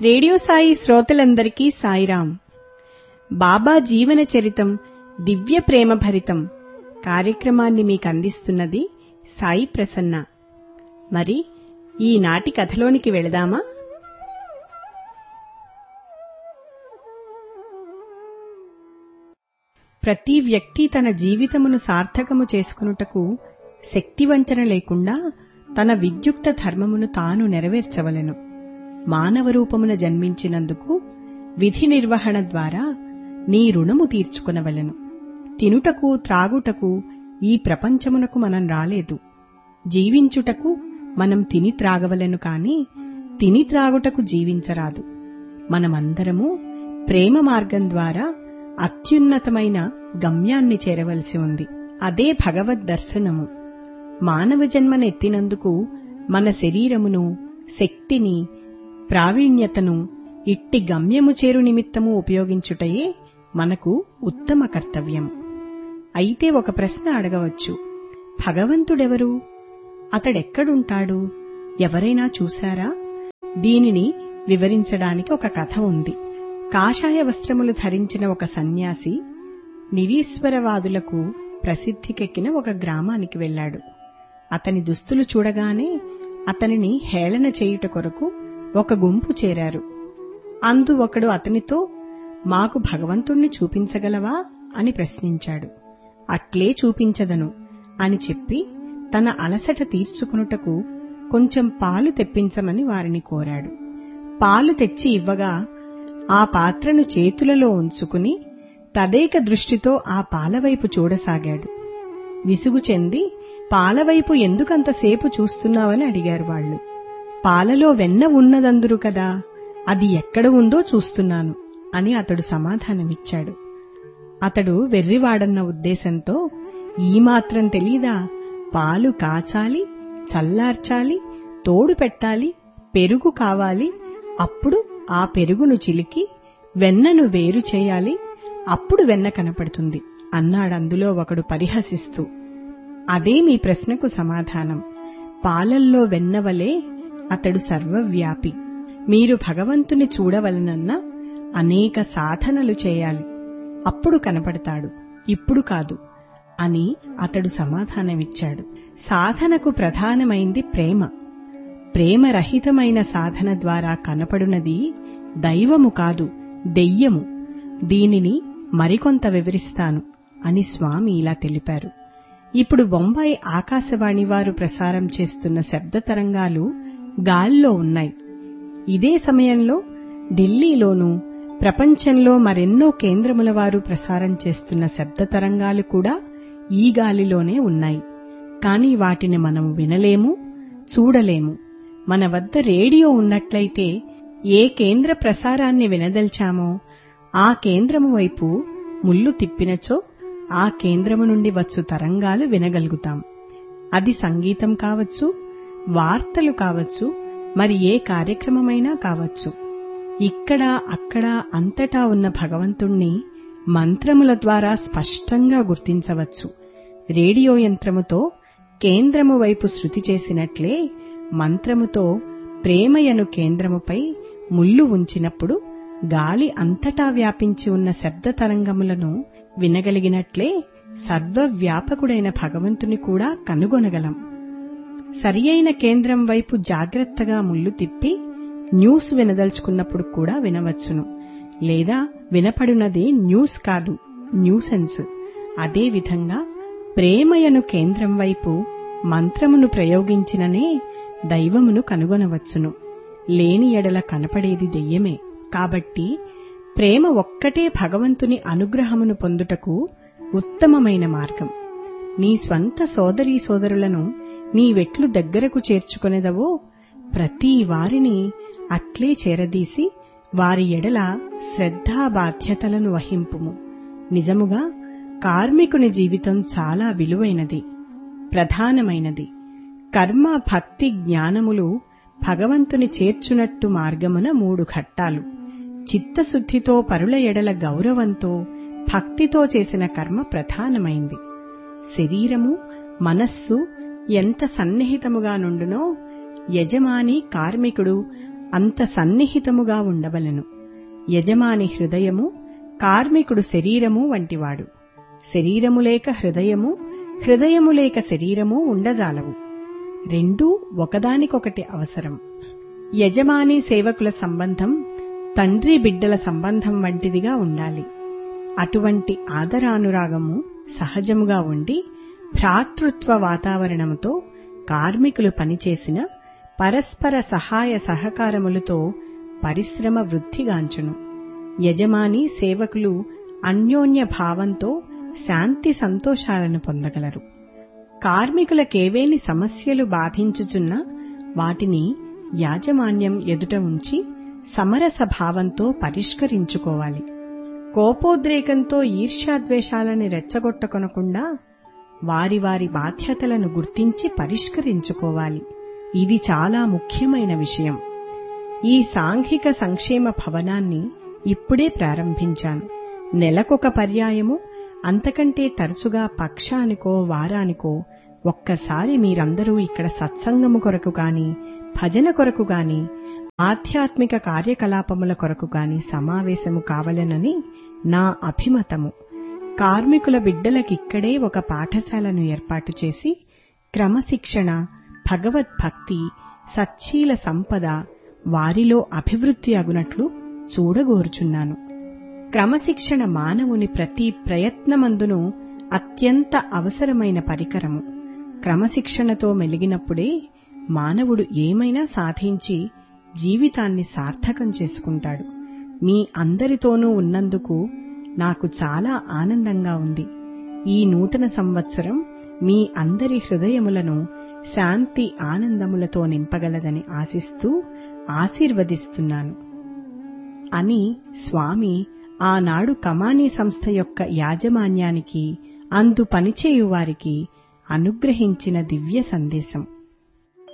radio Sai శ్రోతలందరికీ సాయిరాం బాబా జీవన చరితం దివ్య ప్రేమ భరితం కార్యక్రమాన్ని మీకు అందిస్తున్నది సాయి ప్రసన్న మరి ఈనాటి కథలోనికి వెళదామా ప్రతి వ్యక్తి తన జీవితమును సార్థకము చేసుకునుటకు శక్తివంచన లేకుండా తన విద్యుక్త ధర్మమును తాను నెరవేర్చవలెను మానవ రూపమున జన్మించినందుకు విధి నిర్వహణ ద్వారా నీ రుణము తీర్చుకునవలెను తినుటకు త్రాగుటకు ఈ ప్రపంచమునకు మనం రాలేదు జీవించుటకు మనం తిని త్రాగవలెను కాని తిని త్రాగుటకు జీవించరాదు మనమందరము ప్రేమ మార్గం ద్వారా అత్యున్నతమైన గమ్యాన్ని చేరవలసి ఉంది అదే భగవద్ దర్శనము మానవ జన్మనెత్తినందుకు మన శరీరమును శక్తిని ప్రావీణ్యతను ఇట్టి గమ్యము చేరు నిమిత్తము ఉపయోగించుటయే మనకు ఉత్తమ కర్తవ్యం అయితే ఒక ప్రశ్న అడగవచ్చు భగవంతుడెవరు అతడెక్కడుంటాడు ఎవరైనా చూశారా దీనిని వివరించడానికి ఒక కథ ఉంది కాషాయ వస్త్రములు ధరించిన ఒక సన్యాసి నిరీశ్వరవాదులకు ప్రసిద్ధికెక్కిన ఒక గ్రామానికి వెళ్లాడు అతని దుస్తులు చూడగానే అతనిని హేళన చేయుట కొరకు ఒక గుంపు చేరారు అందు ఒకడు అతనితో మాకు భగవంతుణ్ణి చూపించగలవా అని ప్రశ్నించాడు అట్లే చూపించదను అని చెప్పి తన అలసట తీర్చుకునుటకు కొంచెం పాలు తెప్పించమని వారిని కోరాడు పాలు తెచ్చి ఇవ్వగా ఆ పాత్రను చేతులలో ఉంచుకుని తదేక దృష్టితో ఆ పాలవైపు చూడసాగాడు విసుగు చెంది పాలవైపు ఎందుకంతసేపు చూస్తున్నావని అడిగారు వాళ్ళు పాలలో వెన్న ఉన్నదందురు కదా అది ఎక్కడ ఉందో చూస్తున్నాను అని అతడు సమాధానమిచ్చాడు అతడు వెర్రివాడన్న ఉద్దేశంతో ఈ మాత్రం తెలీదా పాలు కాచాలి చల్లార్చాలి తోడు పెట్టాలి పెరుగు కావాలి అప్పుడు ఆ పెరుగును చిలికి వెన్నను వేరు చేయాలి అప్పుడు వెన్న కనపడుతుంది అన్నాడందులో ఒకడు పరిహసిస్తూ అదే మీ ప్రశ్నకు సమాధానం పాలల్లో వెన్నవలే అతడు సర్వవ్యాపి మీరు భగవంతుని చూడవలనన్నా అనేక సాధనలు చేయాలి అప్పుడు కనపడతాడు ఇప్పుడు కాదు అని అతడు సమాధానమిచ్చాడు సాధనకు ప్రధానమైంది ప్రేమ ప్రేమరహితమైన సాధన ద్వారా కనపడునది దైవము కాదు దెయ్యము దీనిని మరికొంత వివరిస్తాను అని స్వామి ఇలా తెలిపారు ఇప్పుడు బొంబాయి ఆకాశవాణి వారు ప్రసారం చేస్తున్న శబ్ద తరంగాలు గాల్లో ఉన్నాయి ఇదే సమయంలో ఢిల్లీలోనూ ప్రపంచంలో మరెన్నో కేంద్రముల వారు ప్రసారం చేస్తున్న శబ్ద తరంగాలు కూడా ఈ గాలిలోనే ఉన్నాయి కాని వాటిని మనం వినలేము చూడలేము మన వద్ద రేడియో ఉన్నట్లయితే ఏ కేంద్ర ప్రసారాన్ని వినదల్చామో ఆ కేంద్రము వైపు ముల్లు తిప్పినచో ఆ కేంద్రము నుండి వచ్చు తరంగాలు వినగలుగుతాం అది సంగీతం కావచ్చు వార్తలు కావచ్చు మరి ఏ కార్యక్రమమైనా కావచ్చు ఇక్కడ అక్కడ అంతటా ఉన్న భగవంతుణ్ణి మంత్రముల ద్వారా స్పష్టంగా గుర్తించవచ్చు రేడియో యంత్రముతో కేంద్రము వైపు శృతి చేసినట్లే మంత్రముతో ప్రేమయను కేంద్రముపై ముల్లు ఉంచినప్పుడు గాలి అంతటా వ్యాపించి ఉన్న శబ్ద తరంగములను వినగలిగినట్లే సర్వవ్యాపకుడైన భగవంతుని కూడా కనుగొనగలం సరియైన కేంద్రం వైపు జాగ్రత్తగా ముల్లు తిప్పి న్యూస్ వినదలుచుకున్నప్పుడు కూడా వినవచ్చును లేదా వినపడునది న్యూస్ కాదు న్యూసెన్స్ అదేవిధంగా ప్రేమయను కేంద్రం వైపు మంత్రమును ప్రయోగించిననే దైవమును కనుగొనవచ్చును లేని ఎడల కనపడేది దెయ్యమే కాబట్టి ప్రేమ ఒక్కటే భగవంతుని అనుగ్రహమును పొందుటకు ఉత్తమమైన మార్గం నీ స్వంత సోదరీ సోదరులను నీవెట్లు దగ్గరకు చేర్చుకొనెదవో ప్రతి వారిని అట్లే చేరదీసి వారి ఎడల శ్రద్ధా బాధ్యతలను వహింపుము నిజముగా కార్మికుని జీవితం చాలా విలువైనది ప్రధానమైనది కర్మ భక్తి జ్ఞానములు భగవంతుని చేర్చునట్టు మార్గమున మూడు ఘట్టాలు చిత్తశుద్ధితో పరుల ఎడల గౌరవంతో భక్తితో చేసిన కర్మ ప్రధానమైంది శరీరము మనస్సు ఎంత సన్నిహితముగా నుండునో యజమాని కార్మికుడు అంత సన్నిహితముగా ఉండవలను యజమాని హృదయము కార్మికుడు శరీరము వంటివాడు శరీరము లేక హృదయము హృదయము లేక శరీరము ఉండజాలవు రెండూ ఒకదానికొకటి అవసరం యజమాని సేవకుల సంబంధం తండ్రి బిడ్డల సంబంధం వంటిదిగా ఉండాలి అటువంటి ఆదరానురాగము సహజముగా ఉండి భ్రాతృత్వ వాతావరణముతో కార్మికులు పనిచేసిన పరస్పర సహాయ సహకారములతో పరిశ్రమ వృద్ధిగాంచును యజమాని సేవకులు అన్యోన్య భావంతో శాంతి సంతోషాలను పొందగలరు కార్మికులకేవేని సమస్యలు బాధించుచున్నా వాటిని యాజమాన్యం ఎదుట ఉంచి సమరస భావంతో పరిష్కరించుకోవాలి కోపోద్రేకంతో ఈర్ష్యాద్వేషాలని రెచ్చగొట్టకొనకుండా వారి వారి బాధ్యతలను గుర్తించి పరిష్కరించుకోవాలి ఇది చాలా ముఖ్యమైన విషయం ఈ సాంఘిక సంక్షేమ భవనాన్ని ఇప్పుడే ప్రారంభించాను నెలకొక పర్యాయము అంతకంటే తరచుగా పక్షానికో వారానికో ఒక్కసారి మీరందరూ ఇక్కడ సత్సంగము కొరకు గాని భజన కొరకు గాని ఆధ్యాత్మిక కార్యకలాపముల కొరకు గాని సమావేశము కావలెనని నా అభిమతము కార్మికుల బిడ్డలకిక్కడే ఒక పాఠశాలను ఏర్పాటు చేసి క్రమశిక్షణ భగవద్భక్తి సచ్చీల సంపద వారిలో అభివృద్ధి అగునట్లు చూడగోరుచున్నాను క్రమశిక్షణ మానవుని ప్రతి ప్రయత్నమందును అత్యంత అవసరమైన పరికరము క్రమశిక్షణతో మెలిగినప్పుడే మానవుడు ఏమైనా సాధించి జీవితాన్ని సార్థకం చేసుకుంటాడు మీ అందరితోనూ ఉన్నందుకు నాకు చాలా ఆనందంగా ఉంది ఈ నూతన సంవత్సరం మీ అందరి హృదయములను శాంతి ఆనందములతో నింపగలదని ఆశిస్తూ ఆశీర్వదిస్తున్నాను అని స్వామి ఆనాడు కమానీ సంస్థ యొక్క యాజమాన్యానికి అందు పనిచేయువారికి అనుగ్రహించిన దివ్య సందేశం